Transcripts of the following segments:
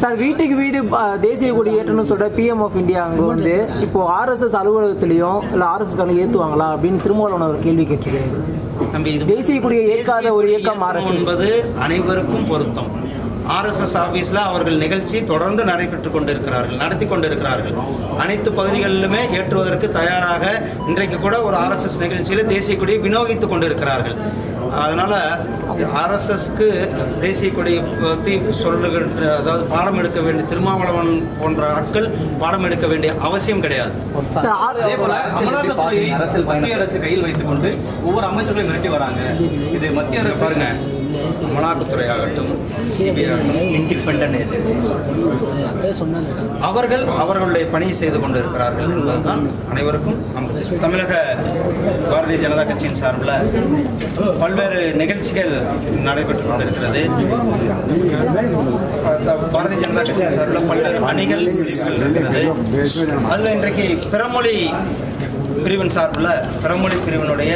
Sir வீட்டுக்கு வீடு அஹ், தேசிய கொடி ஏற்றணும்னு சொல்ற பிஎம் ஆஃப் இந்தியா அங்க வந்து இப்போ ஆர்எஸ்எஸ் அலுவலகத்திலையும் இல்ல ஆர்எஸ்எஸ் காரங்க ஏத்துவாங்களா அப்படின்னு திருமாவளவன் ஒரு கேள்வி கேட்டிருக்காரு தம்பி இது தேசிய கொடியை ஏற்காத தேசிய ஒரு கொடி இயக்கம் இயக்கம் RSS. என்பது அனைவருக்கும் பொருத்தம் ஆர்எஸ்எஸ் ஆபீஸ்ல அவர்கள் நிகழ்ச்சி தொடர்ந்து நடைபெற்றுக் கொண்டிருக்கிறார்கள் நடத்தி கொண்டிருக்கிறார்கள் அனைத்து பகுதிகளிலுமே ஏற்றுவதற்கு தயாராக இன்றைக்கு கூட ஒரு ஆர்எஸ்எஸ் நிகழ்ச்சியில் தேசிய கொடியை விநியோகித்துக் கொண்டிருக்கிறார்கள் அதனால ஆர்எஸ்எஸ்க்கு தேசிய கொடியை பற்றி சொல்லுகின்ற அதாவது பாடம் எடுக்க வேண்டிய திருமாவளவன் போன்ற ஆட்கள் பாடம் எடுக்க வேண்டிய அவசியம் கிடையாது சார் ஆர்- அதே போல அமலாக்கத்துறையை மத்திய அரசு கையில் வைத்துக் கொண்டு ஒவ்வொரு அமைச்சர்களையும் மிரட்டி வராங்க இது மத்திய அரசு பாருங்க அமலாக்கத்துறை ஆகட்டும் சிபிஐ ஆகட்டும் இண்டிபெண்டன்ட் ஏஜென்சிஸ் அவர்கள் அவர்களுடைய பணியை செய்து கொண்டிருக்கிறார்கள் என்பதுதான் அனைவருக்கும் நம்புது. தமிழக பாரதிய ஜனதா கட்சியின் சார்பில் பல்வேறு நிகழ்ச்சிகள் நடைபெற்றுக் கொண்டிருக்கிறது அஹ் பாரதிய ஜனதா கட்சியின் சார்பில் பல்வேறு அணிகள் பிரிவுகள் இருக்கிறது அதில் இன்றைக்கு பிறமொழி பிரிவின் சார்பில் பிறமொழி பிரிவினுடைய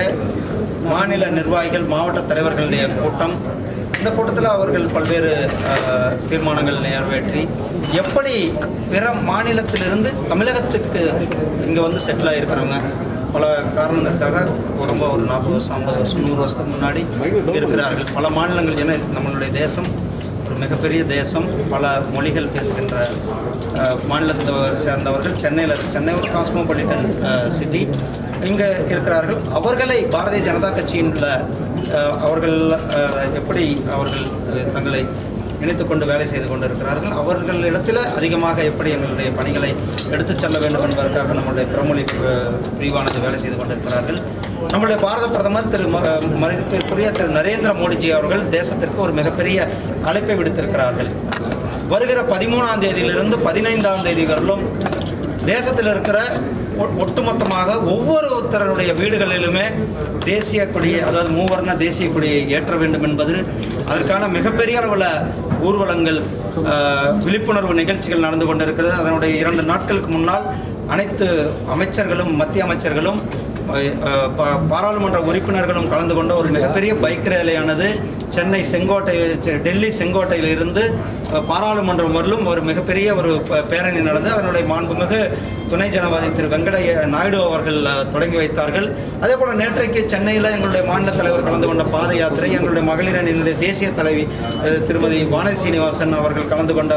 மாநில நிர்வாகிகள் மாவட்ட தலைவர்களுடைய கூட்டம் இந்த கூட்டத்தில் அவர்கள் பல்வேறு அஹ், தீர்மானங்கள் நிறைவேற்றி எப்படி பிற மாநிலத்திலிருந்து தமிழகத்துக்கு இங்கே வந்து செட்டில் ஆகிருக்கிறவங்க பல காரணங்களுக்காக ரொம்ப ஒரு நாற்பது வருஷம் ஐம்பது வருஷம் நூறு வருஷத்துக்கு முன்னாடி இங்க இருக்கிறார்கள் பல மாநிலங்கள் ஏன்னா நம்மளுடைய தேசம் ஒரு மிகப்பெரிய தேசம் பல மொழிகள் பேசுகின்ற அஹ், மாநிலத்தை சேர்ந்தவர்கள் சென்னையில் சென்னை ஒரு காஸ்மோபாலிட்டன் சிட்டி இங்கே இருக்கிறார்கள் அவர்களை பாரதிய ஜனதா கட்சியின்ல அஹ், அவர்கள் அஹ், எப்படி அவர்கள் அஹ், தங்களை இணைத்துக் கொண்டு வேலை செய்து கொண்டிருக்கிறார்கள் அவர்களிடத்தில் அதிகமாக எப்படி எங்களுடைய பணிகளை எடுத்துச் செல்ல வேண்டும் என்பதற்காக நம்முடைய பிரமொழி அஹ், பிரிவானது வேலை செய்து கொண்டிருக்கிறார்கள் நம்முடைய பாரத பிரதமர் திரு ம- மதிப்பிற்குரிய திரு நரேந்திர மோடிஜி அவர்கள் தேசத்திற்கு ஒரு மிகப்பெரிய அழைப்பை விடுத்திருக்கிறார்கள் வருகிற பதிமூணாம் தேதியிலிருந்து பதினைந்தாம் தேதி வரலும் தேசத்தில் இருக்கிற ஒ- ஒட்டுமொத்தமாக ஒவ்வொருத்தருடைய வீடுகளிலுமே தேசிய கொடியை அதாவது மூவர்ண தேசிய கொடியை ஏற்ற வேண்டும் என்பது அதற்கான மிகப்பெரிய அளவில் ஊர்வலங்கள் அஹ், விழிப்புணர்வு நிகழ்ச்சிகள் நடந்து கொண்டிருக்கிறது அதனுடைய இரண்டு நாட்களுக்கு முன்னால் அனைத்து அமைச்சர்களும் மத்திய அமைச்சர்களும் அஹ், பா- பாராளுமன்ற உறுப்பினர்களும் கலந்து கொண்ட ஒரு மிகப்பெரிய பைக் ரேலியானது சென்னை செங்கோட்டை செ- டெல்லி செங்கோட்டையில் இருந்து அஹ், பாராளுமன்றம் வரலும் ஒரு மிகப்பெரிய ஒரு ப- பேரணி நடந்து அதனுடைய மாண்புமிகு துணை ஜனவாதி திரு வெங்கடைய நாயுடு அவர்கள் அஹ், தொடங்கி வைத்தார்கள் அதே போல நேற்றைக்கு சென்னையில் எங்களுடைய மாநில தலைவர் கலந்து கொண்ட பாத யாத்திரை எங்களுடைய மகளிர் அணியினுடைய தேசிய தலைவி அஹ், திருமதி வானதி சீனிவாசன் அவர்கள் கலந்து கொண்ட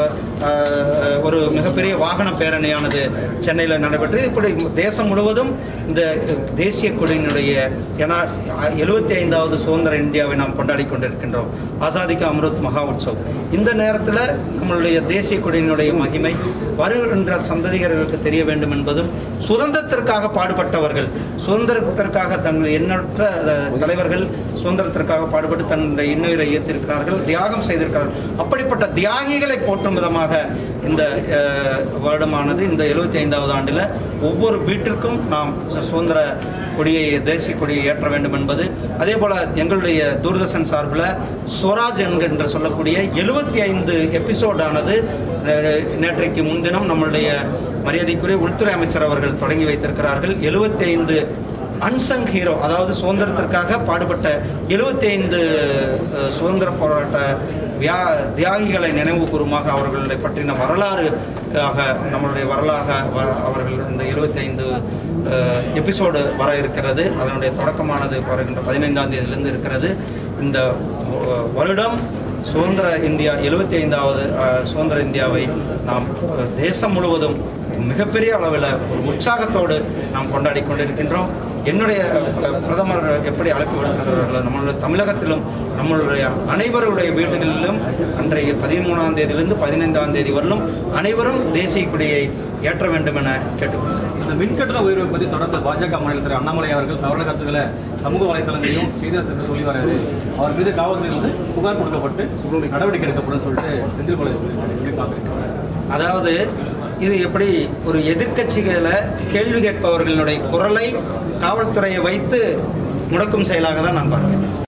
அஹ், ஒரு மிகப்பெரிய வாகன பேரணியானது சென்னையில் நடைபெற்றது இப்படி தேசம் முழுவதும் இந்த தேசிய கொடியினுடைய ஏன்னா எழுபத்தி ஐந்தாவது சுதந்திர இந்தியாவை நாம் கொண்டாடி கொண்டிருக்கின்றோம் ஆசாதிக்கு அம்ருத் மகா உற்சவ் இந்த நேரத்தில் நம்மளுடைய தேசிய கொடியினுடைய மகிமை வருகின்ற சந்ததிகர்களுக்கு தெரிய வேண்டும் என்பதும் சுதந்திரத்திற்காக பாடுபட்டவர்கள் சுதந்திரத்திற்காக தங்கள் எண்ணற்ற அஹ், தலைவர்கள் சுதந்திரத்திற்காக பாடுபட்டு தன்னுடைய இன்னுயிரை ஏற்றிருக்கிறார்கள் தியாகம் செய்திருக்கிறார்கள் அப்படிப்பட்ட தியாகிகளை போற்றும் விதமாக இந்த அஹ், வருடமானது இந்த எழுபத்தி ஐந்தாவது ஆண்டில் ஒவ்வொரு வீட்டிற்கும் நாம் சு- சுதந்திர கொடியை தேசிய கொடியை ஏற்ற வேண்டும் என்பது அதே போல எங்களுடைய தூர்தர்ஷன் சார்பில் ஸ்வராஜ் என்கின்ற சொல்லக்கூடிய எழுபத்தி ஐந்து எபிசோடானது அஹ், நேற்றைக்கு முன்தினம் நம்மளுடைய மரியாதைக்குரிய உள்துறை அமைச்சர் அவர்கள் தொடங்கி வைத்திருக்கிறார்கள் எழுபத்தி ஐந்து அன்சங் ஹீரோ அதாவது சுதந்திரத்திற்காக பாடுபட்ட எழுபத்தி ஐந்து சுதந்திர போராட்ட வியா தியாகிகளை நினைவு கூறுமாக அவர்களை பற்றின வரலாறு ஆக நம்மளுடைய வரலாக வ- அவர்கள் இந்த எழுபத்தி ஐந்து எபிசோடு வர இருக்கிறது அதனுடைய தொடக்கமானது வருகின்ற பதினைந்தாம் தேதியிலிருந்து இருக்கிறது இந்த அஹ், வருடம் சுதந்திர இந்தியா எழுபத்தி ஐந்தாவது சுதந்திர இந்தியாவை நாம் அஹ், தேசம் முழுவதும் மிகப்பெரிய அளவில் ஒரு உற்சாகத்தோடு நாம் கொண்டாடி கொண்டிருக்கின்றோம் என்னுடைய அஹ், பிரதமர் எப்படி அழைப்பு விடுக்கிறார்களோ நம்மளுடைய தமிழகத்திலும் நம்மளுடைய அனைவருடைய வீடுகளிலும் அன்றைய பதிமூணாம் தேதியிலிருந்து பதினைந்தாம் தேதி வரலும் அனைவரும் தேசிய கொடியை ஏற்ற வேண்டும் என கேட்டுக்கொள்கிறேன் இந்த மின்கட்டண உயர்வை பற்றி தொடர்ந்து பாஜக மாநில தலைவர் அண்ணாமலை அவர்கள் தவறான கருத்துக்களை சமூக வலைத்தளங்களையும் செய்தியாளர்கள் சொல்லி வராரு அவர் மீது காவல்துறையில் வந்து புகார் கொடுக்கப்பட்டு நடவடிக்கை எடுக்கப்படும் சொல்லிட்டு செந்தில் பாலாஜி சொல்லியிருக்காரு எப்படி பார்க்குறீங்க அதாவது இது எப்படி ஒரு எதிர்க்கட்சிகளை கேள்வி கேட்பவர்களுடைய குரலை காவல்துறையை வைத்து முடக்கும் செயலாக தான் நான் பார்க்கிறேன்